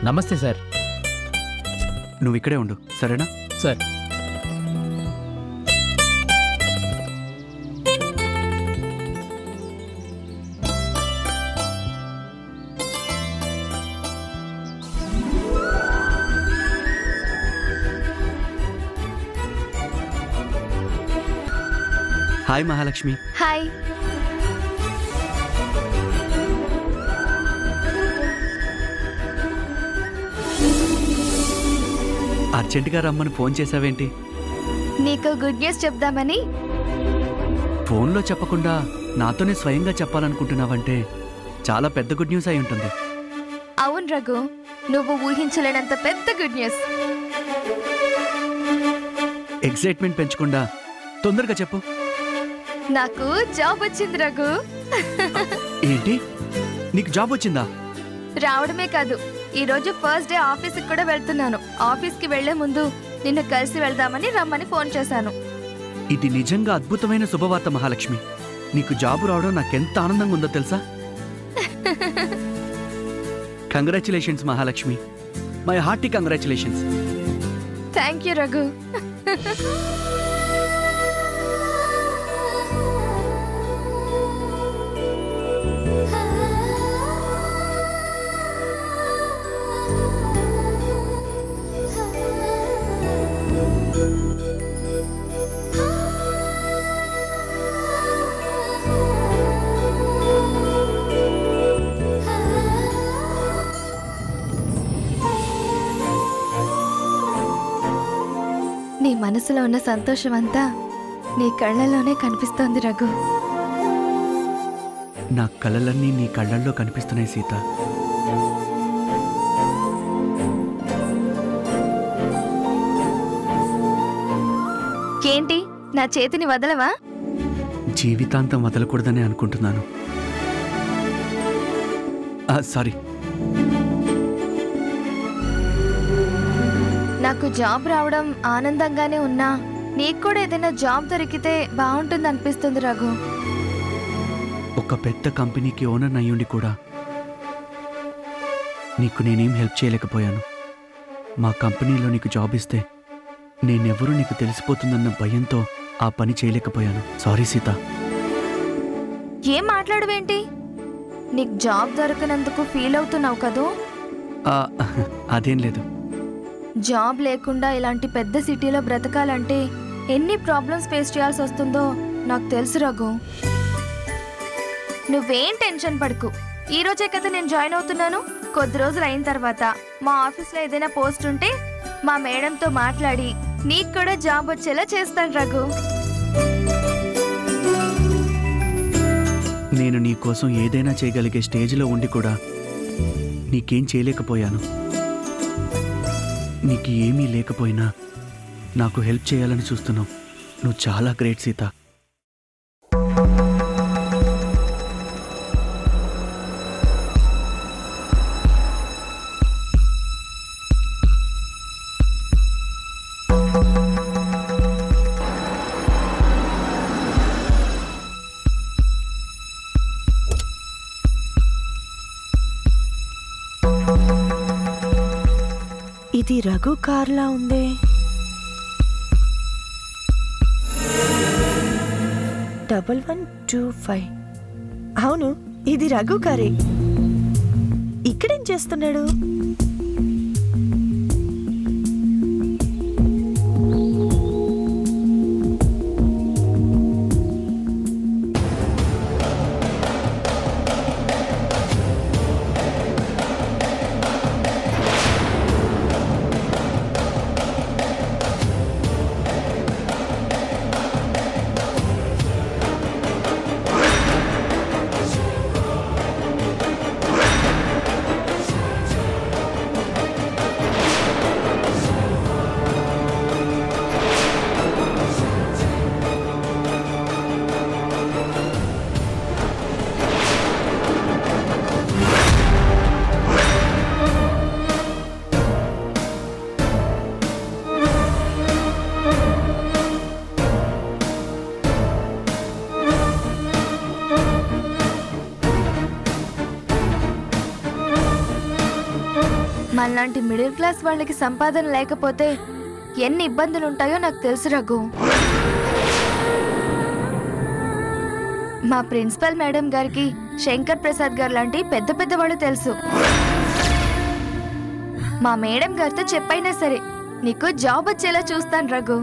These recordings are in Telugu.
నమస్తే సార్ నువ్వు ఇక్కడే ఉండు సరేనా సార్ హాయ్ మహాలక్ష్మి హాయ్ అర్జెంటుగా రమ్మని ఫోన్ చేసావేంటి నీకు గుడ్ న్యూస్ చెప్దామని ఫోన్లో చెప్పకుండా నాతోనే స్వయంగా చెప్పాలనుకుంటున్నావంటే చాలా పెద్ద గుడ్ న్యూస్ అయి ఉంటుంది అవును రఘు నువ్వు ఊహించలేనంత పెద్ద గుడ్ న్యూస్ ఎక్సైట్మెంట్ పెంచకుండా తొందరగా చెప్పు నాకు జాబ్ వచ్చింది రఘు ఏంటి నీకు జాబ్ వచ్చిందా రావడమే కాదు ఈ రోజు ఫస్ట్ డే ఆఫీస్కి కూడా వెళ్తున్నాను ఆఫీస్కి వెళ్లే ముందు నిన్ను కలిసి వెళ్దామని రమ్మని ఫోన్ చేశాను ఇది నిజంగా అద్భుతమైన శుభవార్త మహాలక్ష్మి నీకు జాబు రావడం నాకెంత ఆనందంగా ఉందో తెలుసా congratulations Mahalakshmi my hearty congratulations thank you Raghu నీ మనసులో ఉన్న సంతోషం అంతా నీ కళ్ళల్లోనే కనిపిస్తోంది రఘు నా కలలన్నీ నీ కళ్ళల్లో కనిపిస్తున్నాయి సీత ఏంటి నా చేతిని వదలవా జీవితాంతం వదలకూడదని అనుకుంటున్నాను ఆ, సారీ నాకు జాబ్ రావడం ఆనందంగానే ఉన్నా నీకు కూడా ఏదైనా జాబ్ దొరికితే బాగుంటుంది అనిపిస్తుంది రఘు ఒక పెద్ద కంపెనీకి ఓనర్ అయ్యుండి కూడా నీకు నేనేం హెల్ప్ చేయలేకపోయాను మా కంపెనీలో నీకు జాబ్ ఇస్తే నేనెవరూ నీకు తెలిసిపోతుందన్న భయంతో ఆ పని చేయలేకపోయాను సారీ సీత ఏం మాట్లాడవేంటి నీకు జాబ్ దొరకనందుకు ఫీల్ అవుతున్నావు కదూ ఆ, అదేం లేదు జాబ్ లేకుండా ఇలాంటి పెద్ద సిటీలో బ్రతకాలంటే ఎన్ని ప్రాబ్లమ్స్ ఫేస్ చేయాల్సి వస్తుందో నాకు తెలుసు రఘు నువ్వేం టెన్షన్ పడకు ఈ రోజే కదా నేను జాయిన్ అవుతున్నాను కొద్ది రోజులు అయిన తర్వాత మా ఆఫీస్లో ఏదైనా పోస్ట్ ఉంటే మా మేడంతో మాట్లాడి నీకు కూడా జాబ్ వచ్చేలా చేస్తాను రఘు నేను నీ కోసం ఏదైనా చేయగలిగే స్టేజ్లో ఉండి కూడా నీకేం చేయలేకపోయాను నీకు ఏమీ లేకపోయినా నాకు హెల్ప్ చేయాలని చూస్తున్నావు నువ్వు చాలా గ్రేట్ సీత ఇది రఘు కార్లా ఉందే డబల్ వన్ టూ ఫైవ్ అవును ఇది రఘు కారే ఇక్కడేం చేస్తున్నాడు మనలాంటి మిడిల్ క్లాస్ వాళ్ళకి సంపాదన లేకపోతే ఎన్ని ఇబ్బందులు ఉంటాయో నాకు తెలుసు రఘు మా ప్రిన్సిపల్ మేడం గారికి శంకర్ ప్రసాద్ గారు లాంటి పెద్ద పెద్ద వాళ్ళు తెలుసు మా మేడం గారితో చెప్పైనా సరే నీకు జాబ్ వచ్చేలా చూస్తాను రఘు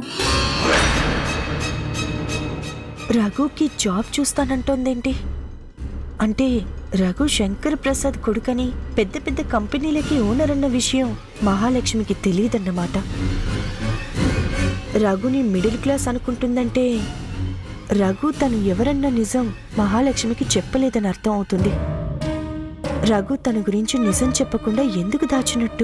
రఘుకి జాబ్ చూస్తానంటోందేంటి అంటే రఘు శంకర్ ప్రసాద్ కొడుకని పెద్ద పెద్ద కంపెనీలకి ఓనర్ అన్న విషయం మహాలక్ష్మికి తెలియదన్నమాట రఘుని మిడిల్ క్లాస్ అనుకుంటుందంటే రఘు తను ఎవరన్న నిజం మహాలక్ష్మికి చెప్పలేదని అర్థం అవుతుంది రఘు తన గురించి నిజం చెప్పకుండా ఎందుకు దాచినట్టు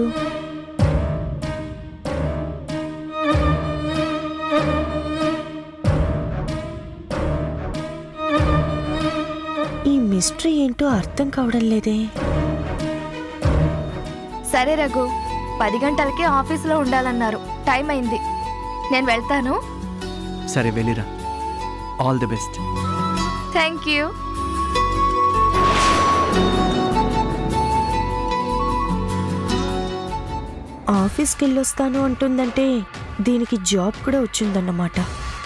ఈ మిస్టరీ ఏంటో అర్థం కావడం లేదే సరే రఘు పది గంటలకే ఆఫీసులో ఉండాలన్నారు టైం అయింది నేను వెళ్తాను సరే వెళ్ళిరా all the best thank you ఆఫీస్కి వెళ్ళొస్తాను అంటుందంటే దీనికి జాబ్ కూడా వచ్చిందన్నమాట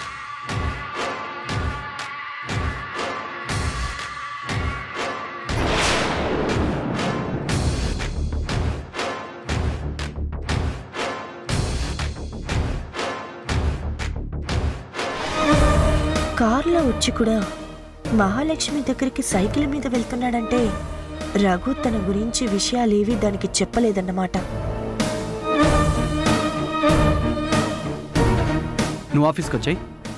కార్లో వచ్చి కూడా మహాలక్ష్మి దగ్గరికి సైకిల్ మీద వెళ్తున్నాడంటే రఘు తన గురించి విషయాలేవి దానికి చెప్పలేదన్నమాట నువ్వు ఆఫీస్కి వచ్చాయి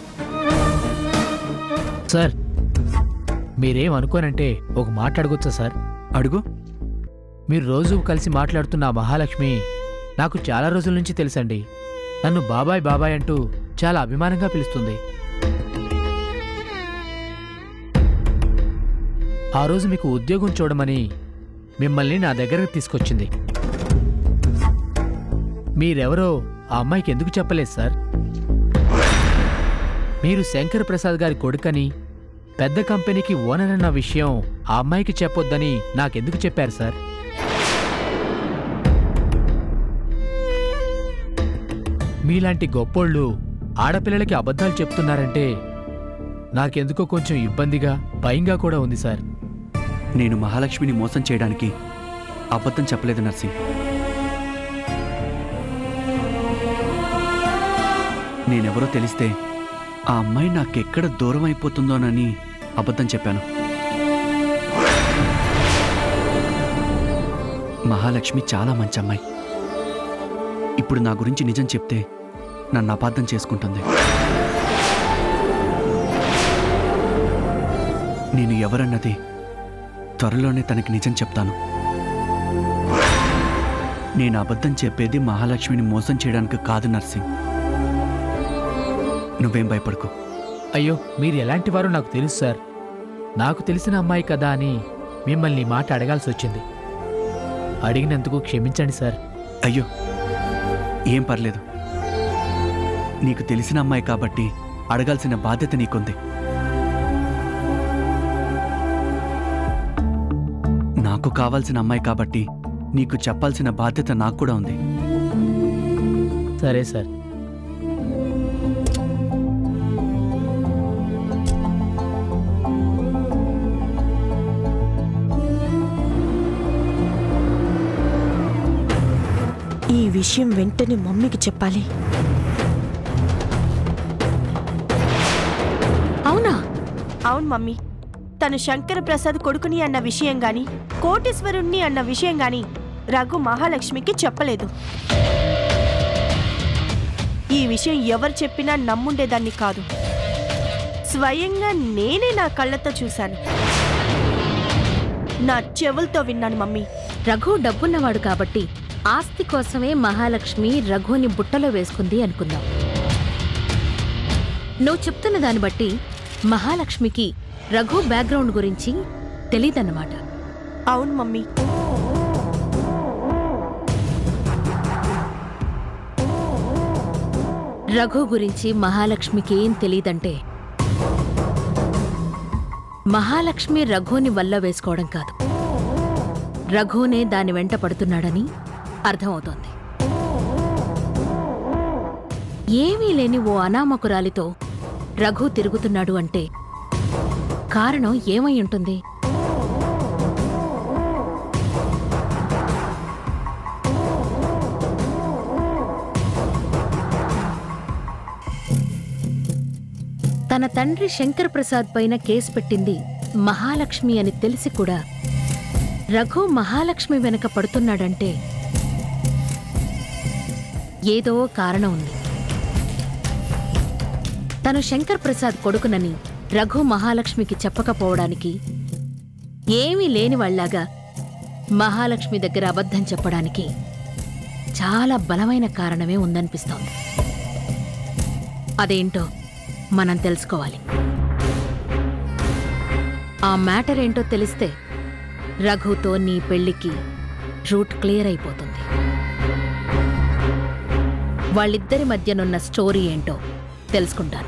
సార్ మీరేం అనుకోనంటే ఒక మాట్లాడగొచ్చా సార్ అడుగు మీరు రోజు కలిసి మాట్లాడుతున్న ఆ మహాలక్ష్మి నాకు చాలా రోజుల నుంచి తెలుసండి నన్ను బాబాయ్ బాబాయ్ అంటూ చాలా అభిమానంగా పిలుస్తుంది ఆ రోజు మీకు ఉద్యోగం చూడమని మిమ్మల్ని నా దగ్గరకు తీసుకొచ్చింది మీరెవరో ఆ అమ్మాయికి ఎందుకు చెప్పలేదు సార్ మీరు శంకర్ ప్రసాద్ గారి కొడుకని పెద్ద కంపెనీకి ఓనర్ అన్న విషయం ఆ అమ్మాయికి చెప్పొద్దని నాకెందుకు చెప్పారు సార్ మీలాంటి గొప్పోళ్ళు ఆడపిల్లలకి అబద్ధాలు చెప్తున్నారంటే నాకెందుకో కొంచెం ఇబ్బందిగా భయంగా కూడా ఉంది సార్ నేను మహాలక్ష్మిని మోసం చేయడానికి అబద్ధం చెప్పలేదు నర్సింగ్ నేనెవరో తెలిస్తే ఆ అమ్మాయి నాకెక్కడ దూరం అయిపోతుందోనని అబద్ధం చెప్పాను మహాలక్ష్మి చాలా మంచి అమ్మాయి ఇప్పుడు నా గురించి నిజం చెప్తే నన్ను అపార్థం చేసుకుంటుంది నేను ఎవరన్నది త్వరలోనే తనకి నిజం చెప్తాను నేను అబద్ధం చెప్పేది మహాలక్ష్మిని మోసం చేయడానికి కాదు నర్సింగ్ నువ్వేం భయపడకు అయ్యో మీరు ఎలాంటి వారో నాకు తెలుసు సార్ నాకు తెలిసిన అమ్మాయి కదా అని మిమ్మల్ని ఈ మాట అడగాల్సి వచ్చింది అడిగినందుకు క్షమించండి సార్ అయ్యో ఏం పర్లేదు నీకు తెలిసిన అమ్మాయి కాబట్టి అడగాల్సిన బాధ్యత నీకుంది నాకు కావాల్సిన అమ్మాయి కాబట్టి నీకు చెప్పాల్సిన బాధ్యత నాకు కూడా ఉంది సరే సార్ ఈ విషయం వెంటనే మమ్మీకి చెప్పాలి అవునా అవును మమ్మీ తను శంకర ప్రసాద్ కొడుకుని అన్న విషయం గాని కోటేశ్వరుణ్ణి అన్న విషయం గాని రఘు మహాలక్ష్మికి చెప్పలేదు ఈ విషయం ఎవరు చెప్పినా నమ్ముండేదాన్ని కాదు స్వయంగా నేనే నా కళ్ళతో చూశాను నా చెవులతో విన్నాను మమ్మీ రఘు డబ్బున్నవాడు కాబట్టి ఆస్తి కోసమే మహాలక్ష్మి రఘుని బుట్టలో వేసుకుంది అనుకుందాం నువ్వు చెప్తున్న దాన్ని బట్టి మహాలక్ష్మికి రఘు బ్యాక్గ్రౌండ్ గురించి తెలీదన్నమాట అవును మమ్మీ రఘు గురించి మహాలక్ష్మికి ఏం తెలీదంటే మహాలక్ష్మి రఘుని వల్ల వేసుకోవడం కాదు రఘునే దాని వెంట పడుతున్నాడని అర్థమవుతోంది ఏమీ లేని ఓ అనామకురాలితో రఘు తిరుగుతున్నాడు అంటే కారణం ఏమై ఉంటుంది తన తండ్రి శంకర్ ప్రసాద్ పైన కేసు పెట్టింది మహాలక్ష్మి అని తెలిసి కూడా రఘు మహాలక్ష్మి వెనక పడుతున్నాడంటే ఏదో కారణం ఉంది తను శంకర్ ప్రసాద్ కొడుకునని రఘు మహాలక్ష్మికి చెప్పకపోవడానికి ఏమీ లేని వాళ్ళలాగా మహాలక్ష్మి దగ్గర అబద్ధం చెప్పడానికి చాలా బలమైన కారణమే ఉందనిపిస్తోంది అదేంటో మనం తెలుసుకోవాలి ఆ మ్యాటర్ ఏంటో తెలిస్తే రఘుతో నీ పెళ్లికి రూట్ క్లియర్ అయిపోతుంది వాళ్ళిద్దరి మధ్యనున్న స్టోరీ ఏంటో తెలుసుకుంటాను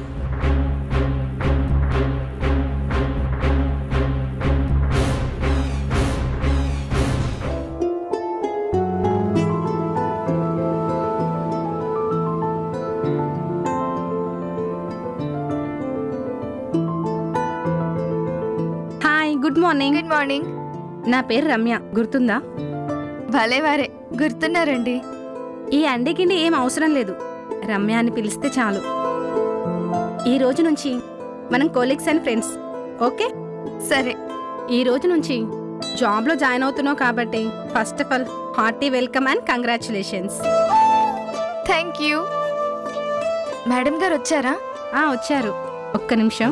hi good morning good morning నా పేరు రమ్య గుర్తుందా భలే వారే గుర్తున్నారండి ఈ అండికిండి ఏం అవసరం లేదు రమ్య అని పిలిస్తే చాలు ఈ రోజు నుంచి మనం కోలీగ్స్ అండ్ ఫ్రెండ్స్ ఓకే సరే ఈ రోజు నుంచి జాబ్లో జాయిన్ అవుతున్నావు కాబట్టి first of all hearty welcome and congratulations thank you madam గారు వచ్చారా ఆ వచ్చారు ఒక్క నిమిషం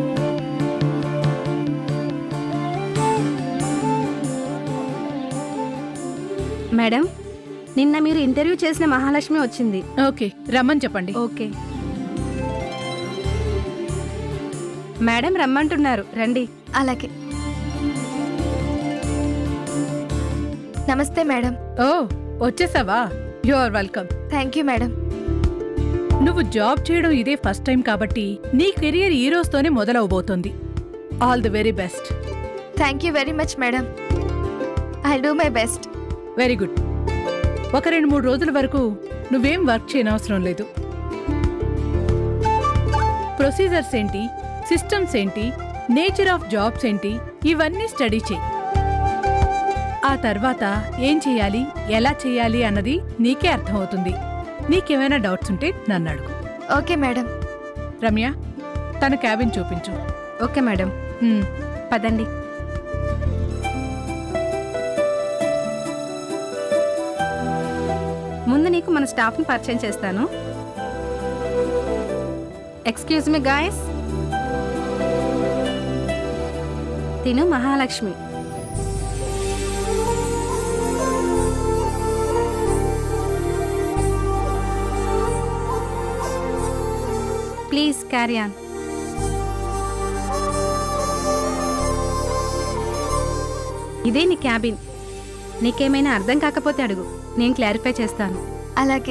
మేడం నిన్న మీరు ఇంటర్వ్యూ చేసిన మహాలక్ష్మి వచ్చింది ఓకే రమ్మని చెప్పండి ఓకే మేడం రమ్మంటున్నారు రండి అలాగే నమస్తే మేడం ఓ వచ్చేసావా you are welcome thank you madam నువ్వు జాబ్ చేయడం ఇదే ఫస్ట్ టైం కాబట్టి నీ కెరియర్ ఈ రోజుతోనే మొదలవబోతోంది all the very best thank you very much madam I do my best very good ఒక రెండు మూడు రోజుల వరకు నువ్వేం వర్క్ చేయనవసరం లేదు ప్రొసీజర్స్ ఏంటి సిస్టమ్స్ ఏంటి నేచర్ ఆఫ్ జాబ్స్ ఏంటి ఇవన్నీ స్టడీ చేయి ఆ తర్వాత ఏం చేయాలి ఎలా చేయాలి అన్నది నీకే అర్థమవుతుంది నీకేమైనా డౌట్స్ ఉంటే నన్ను అడుగు ఓకే మేడం రమ్య తన క్యాబిన్ చూపించు ఓకే మేడం హ్మ్. పదండి ముందు నీకు మన స్టాఫ్ని పరిచయం చేస్తాను ఎక్స్క్యూజ్ మీ గాయస్ తిను మహాలక్ష్మి ప్లీజ్ క్యారీ ఆన్ ఇదే నీ క్యాబిన్ నీకేమైనా అర్థం కాకపోతే అడుగు నేను క్లారిఫై చేస్తాను అలాగే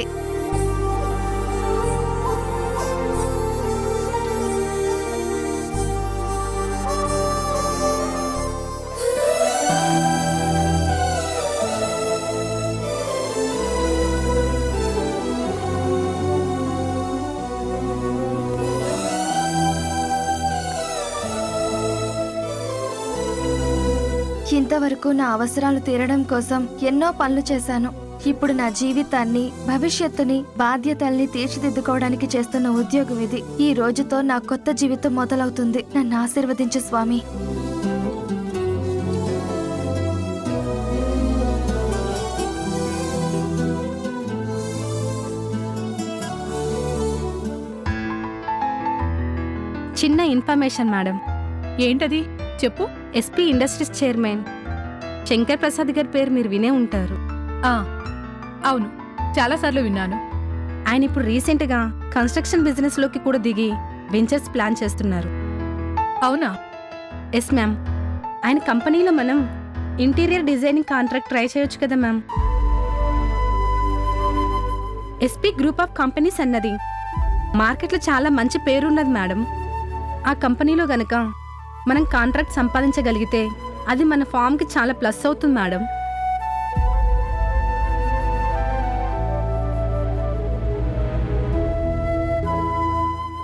ఇంతవరకు నా అవసరాలు తీరడం కోసం ఎన్నో పనులు చేశాను ఇప్పుడు నా జీవితాన్ని భవిష్యత్తుని బాధ్యతల్ని తీర్చిదిద్దుకోవడానికి చేస్తున్న ఉద్యోగం ఇది ఈ రోజుతో నా కొత్త జీవితం మొదలవుతుంది నన్ను ఆశీర్వదించు స్వామి చిన్న ఇన్ఫర్మేషన్ మేడం ఏంటది చెప్పు SP industries chairman Shankar Prasad గారి పేరు మీరు వినే ఉంటారు ఆ అవును చాలాసార్లు విన్నాను ఆయన ఇప్పుడు రీసెంట్గా కన్స్ట్రక్షన్ బిజినెస్లోకి కూడా దిగి వెంచర్స్ ప్లాన్ చేస్తున్నారు అవునా ఎస్ మ్యామ్ ఆయన కంపెనీలో మనం ఇంటీరియర్ డిజైనింగ్ కాంట్రాక్ట్ ట్రై చేయొచ్చు కదా ma'am SP group of companies అన్నది మార్కెట్లో చాలా మంచి పేరున్నది మేడం ఆ కంపెనీలో గనక మనం కాంట్రాక్ట్ సంపాదించగలిగితే అది మన ఫామ్కి చాలా ప్లస్ అవుతుంది మేడం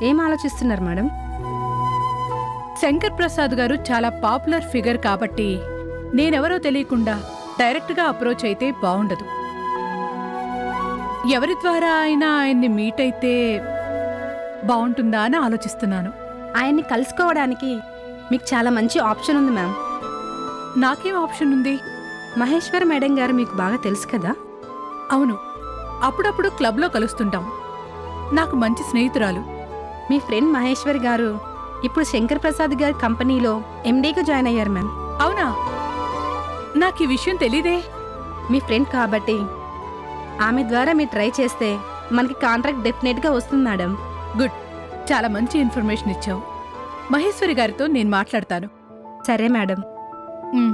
ఏం ఆలోచిస్తున్నారు మేడం శంకర్ ప్రసాద్ గారు చాలా పాపులర్ ఫిగర్ కాబట్టి నేనెవరో తెలియకుండా డైరెక్ట్గా అప్రోచ్ అయితే బాగుండదు ఎవరి ద్వారా అయినా ఆయన్ని మీట్ అయితే బాగుంటుందా అని ఆలోచిస్తున్నాను ఆయన్ని కలుసుకోవడానికి మీకు చాలా మంచి ఆప్షన్ ఉంది మ్యామ్ నాకేం ఆప్షన్ ఉంది మహేశ్వర్ మేడం గారు మీకు బాగా తెలుసు కదా అవును అప్పుడప్పుడు క్లబ్లో కలుస్తుంటాం నాకు మంచి స్నేహితురాలు మీ ఫ్రెండ్ మహేశ్వర్ గారు ఇప్పుడు శంకర్ ప్రసాద్ గారి కంపెనీలో ఎండీగా జాయిన్ అయ్యారు మ్యామ్ అవునా నాకు ఈ విషయం తెలీదే మీ ఫ్రెండ్ కాబట్టి ఆమె ద్వారా మీరు ట్రై చేస్తే మనకి కాంట్రాక్ట్ డెఫినెట్గా వస్తుంది మేడం గుడ్ చాలా మంచి ఇన్ఫర్మేషన్ ఇచ్చావు మహేశ్వరి గారితో నేను మాట్లాడతాను సరే మేడం ఉమ్.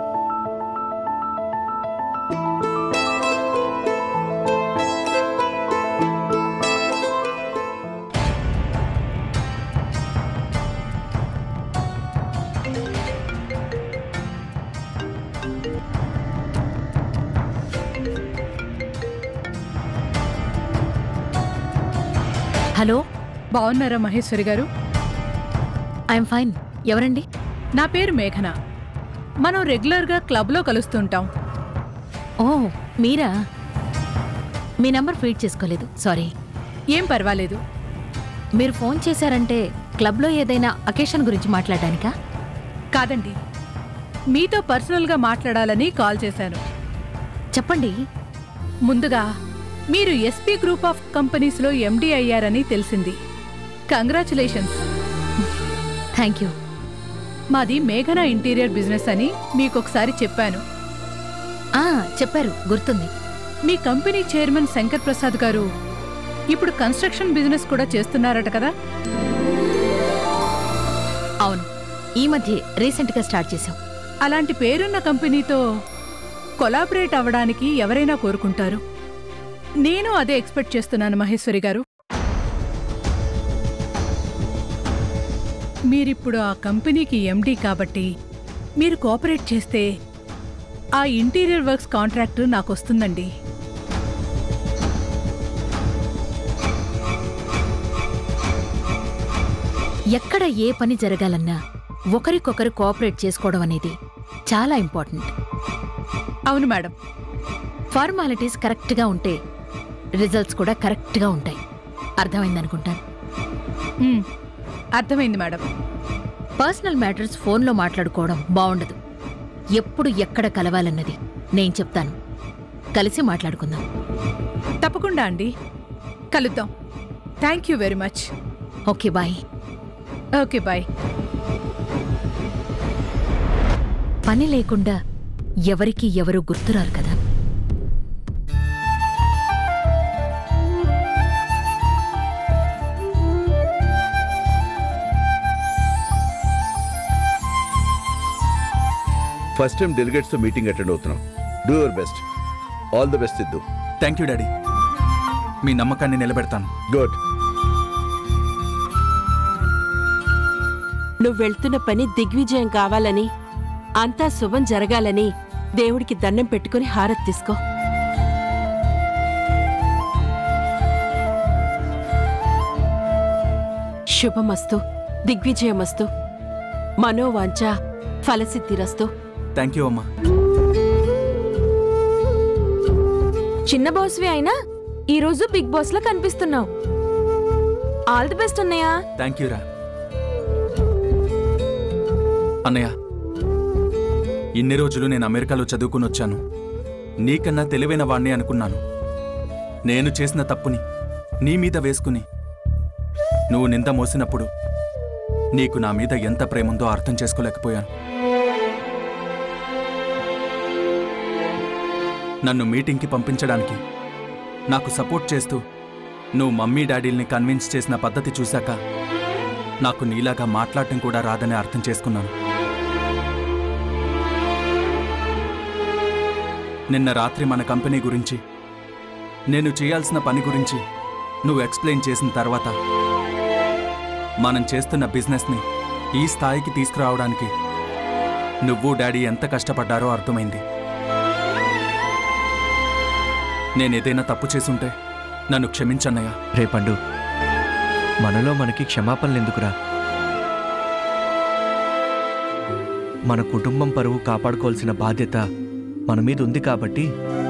హలో బాగున్నారా మహేశ్వరి గారు ఐఎమ్ ఫైన్ ఎవరండి నా పేరు మేఘన మనం రెగ్యులర్గా క్లబ్లో కలుస్తుంటాం ఓ మీరా మీ నంబర్ ఫీడ్ చేసుకోలేదు సారీ ఏం పర్వాలేదు మీరు ఫోన్ చేశారంటే క్లబ్లో ఏదైనా అకేషన్ గురించి మాట్లాడడానికా కాదండి మీతో పర్సనల్గా మాట్లాడాలని కాల్ చేశాను చెప్పండి ముందుగా మీరు ఎస్పీ గ్రూప్ ఆఫ్ కంపెనీస్లో ఎండీ అయ్యారని తెలిసింది కంగ్రాచులేషన్స్ థ్యాంక్ యూ మాది మేఘనా ఇంటీరియర్ బిజినెస్ అని మీకొకసారి చెప్పాను ఆ, చెప్పారు గుర్తుంది మీ కంపెనీ చైర్మన్ శంకర్ ప్రసాద్ గారు ఇప్పుడు కన్స్ట్రక్షన్ బిజినెస్ కూడా చేస్తున్నారట కదా అవును ఈ మధ్య రీసెంట్గా స్టార్ట్ చేశాం అలాంటి పేరున్న కంపెనీతో కొలాబరేట్ అవ్వడానికి ఎవరైనా కోరుకుంటారు నేను అదే ఎక్స్పెక్ట్ చేస్తున్నాను మహేశ్వరి గారు మీరిప్పుడు ఆ కంపెనీకి ఎండీ కాబట్టి మీరు కోఆపరేట్ చేస్తే ఆ ఇంటీరియర్ వర్క్స్ కాంట్రాక్ట్ నాకు వస్తుందండి ఎక్కడ ఏ పని జరగాలన్నా ఒకరికొకరు కోఆపరేట్ చేసుకోవడం అనేది చాలా ఇంపార్టెంట్ అవును మేడం ఫార్మాలిటీస్ కరెక్ట్గా ఉంటే రిజల్ట్స్ కూడా కరెక్ట్గా ఉంటాయి అర్థమైందనుకుంటాను ఉమ్, అర్థమైంది మేడం పర్సనల్ మ్యాటర్స్ ఫోన్లో మాట్లాడుకోవడం బాగుండదు ఎప్పుడు ఎక్కడ కలవాలన్నది నేను చెప్తాను కలిసి మాట్లాడుకుందాం తప్పకుండా అండి కలుద్దాం thank you very much okay bye okay bye పని లేకుండా ఎవరికి ఎవరు గుర్తురారు కదా ఫస్ట్ టైం డెలిగేట్స్తో మీటింగ్ అటెండ్ అవుతున్నాం do your best all the best Siddhu thank you daddy మీ నమ్మకాన్ని నిలబెడతాను గుడ్ నువ్వు వెళ్తున్న పని దిగ్విజయం కావాలని అంతా శుభం జరగాలని దేవుడికి దండం పెట్టుకుని హారతి తీసుకో శుభమస్తు దిగ్విజయమస్తు మనోవాంఛ ఫలసిద్ధిరస్తు థ్యాంక్ యూ అమ్మా చిన్న బాస్వి అయినా ఈరోజు బిగ్ బాస్ లో కనిపిస్తున్నావు ఆల్ ది బెస్ట్ అన్నయ్య థ్యాంక్ యూ రా అన్నయ్య ఇన్ని రోజులు నేను అమెరికాలో చదువుకుని వచ్చాను నీకన్నా తెలివైన వాణ్ణి అనుకున్నాను నేను చేసిన తప్పుని నీ మీద వేసుకుని నువ్వు నింద మోసినప్పుడు నీకు నా మీద ఎంత ప్రేముందో అర్థం చేసుకోలేకపోయాను నన్ను మీటింగ్కి పంపించడానికి నాకు సపోర్ట్ చేస్తూ నువ్వు మమ్మీ డాడీల్ని కన్విన్స్ చేసిన పద్ధతి చూశాక నాకు నీలాగా మాట్లాడటం కూడా రాదని అర్థం చేసుకున్నాను నిన్న రాత్రి మన కంపెనీ గురించి నేను చేయాల్సిన పని గురించి నువ్వు ఎక్స్ప్లెయిన్ చేసిన తర్వాత మనం చేస్తున్న బిజినెస్ని ఈ స్థాయికి తీసుకురావడానికి నువ్వు డాడీ ఎంత కష్టపడ్డారో అర్థమైంది నేనేదైనా తప్పు చేసుంటే నన్ను క్షమించన్నయ్యా రే పండు మనలో మనకి క్షమాపణలు ఎందుకురా మన కుటుంబం పరువు కాపాడుకోవాల్సిన బాధ్యత మన మీద ఉంది కాబట్టి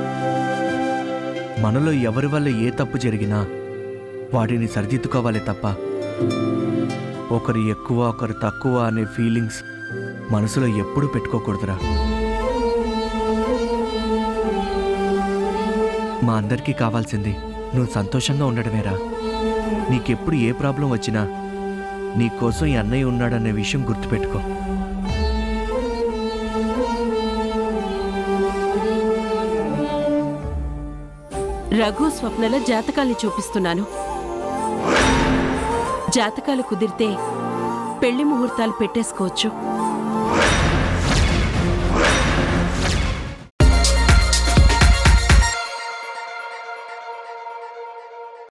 మనలో ఎవరి వల్ల ఏ తప్పు జరిగినా వాటిని సరిదిద్దుకోవాలి తప్ప ఒకరు ఎక్కువ ఒకరు తక్కువ అనే ఫీలింగ్స్ మనసులో ఎప్పుడూ పెట్టుకోకూడదురా మా అందరికీ కావాల్సింది నువ్వు సంతోషంగా ఉండడమేరా నీకెప్పుడు ఏ ప్రాబ్లం వచ్చినా నీకోసం ఈ అన్నయ్య ఉన్నాడనే విషయం గుర్తుపెట్టుకో రఘు స్వప్నల జాతకాల్ని చూపిస్తున్నాను జాతకాలు కుదిరితే పెళ్లి ముహూర్తాలు పెట్టేసుకోవచ్చు